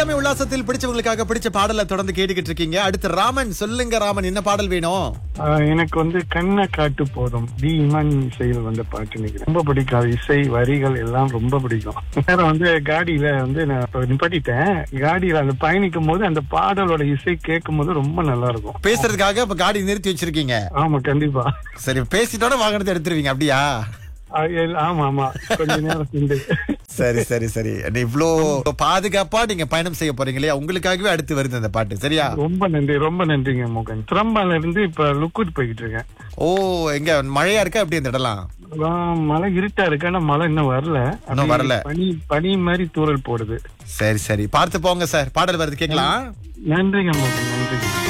இளமை உல்லாசத்தில் பிடிச்சவங்களுக்காக பிடிச்ச பாடலை தொடர்ந்து கேட்டுக்கிட்டு இருக்கீங்க அடுத்து ராமன் சொல்லுங்க ராமன் என்ன பாடல் வேணும் ஆஹ் எனக்கு வந்து கண்ணை காட்டு போதும் டி இமான் இசையில் வந்த பாட்டு எனக்கு ரொம்ப பிடிக்கும் அது இசை வரிகள் எல்லாம் ரொம்ப பிடிக்கும் வேற வந்து காடியில வந்து நான் இப்ப நிப்பாட்டிட்டேன் காடியில அந்த பயணிக்கும் போது அந்த பாடலோட இசை கேட்கும் போது ரொம்ப நல்லா இருக்கும் பேசுறதுக்காக இப்ப காடி நிறுத்தி வச்சிருக்கீங்க ஆமா கண்டிப்பா சரி பேசிட்டோட வாகனத்தை எடுத்துருவீங்க அப்படியா ஆஹ் எல்- ஆமா ஆமா கொஞ்ச நேரம் சென்று சரி சரி சரி இவ்ளோ பாதுகாப்பா நீங்க பயணம் செய்ய போறீங்க இல்லையா உங்களுக்காகவே அடுத்து வருது அந்த பாட்டு சரியா ரொம்ப நன்றி ரொம்ப நன்றிங்க மோகன் திரம்பால இருந்து இப்ப லுக்கூட் போய்கிட்டு இருக்கேன் ஓ எங்க மழையா இருக்கா அப்படி இந்த இடம்லாம் ஆஹ் மழை இருட்டா இருக்கு ஆனா மழை இன்னும் வரல இன்னும் வரல. பனி பனி மாதிரி தூறல் போடுது சரி சரி பார்த்து போங்க சார் பாடல் வருது கேக்கலாம் நன்றிங்க மோகன் நன்றிங்க